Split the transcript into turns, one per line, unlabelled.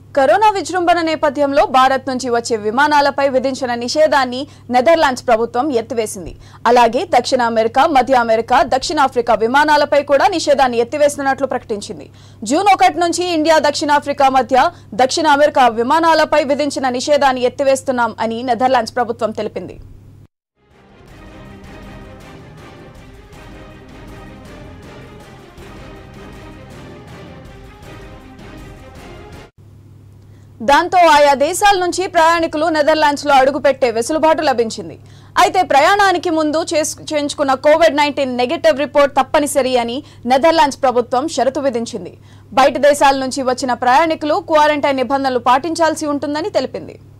corona విజృంభణ నేపథ్యంలో భారత్ నుంచి వచ్చే విమానాలపై విధించిన నిషేధాన్ని నెదర్లాండ్స్ ప్రభుత్వం ఎత్తివేసింది అలాగే దక్షిణ అమెరికా మధ్య అమెరికా దక్షిణాఫ్రికా విమానాలపై కూడా నిషేధాన్ని ఎత్తివేస్తున్నట్లు ప్రకటించింది జూన్ ఒకటి నుంచి ఇండియా దక్షిణాఫ్రికా మధ్య దక్షిణ అమెరికా విమానాలపై విధించిన నిషేధాన్ని ఎత్తివేస్తున్నాం అని నెదర్లాండ్స్ ప్రభుత్వం తెలిపింది దాంతో ఆయా దేశాల నుంచి ప్రయాణికులు నెదర్లాండ్స్ లో అడుగుపెట్టే వెసులుబాటు లభించింది అయితే ప్రయాణానికి ముందు చేసు- చేయించుకున్న కోవిడ్ నైన్టీన్ నెగటివ్ రిపోర్ట్ తప్పనిసరి అని నెదర్లాండ్స్ ప్రభుత్వం షరతు విధించింది బయట దేశాల నుంచి వచ్చిన ప్రయాణికులు క్వారంటైన్ నిబంధనలు పాటించాల్సి ఉంటుందని తెలిపింది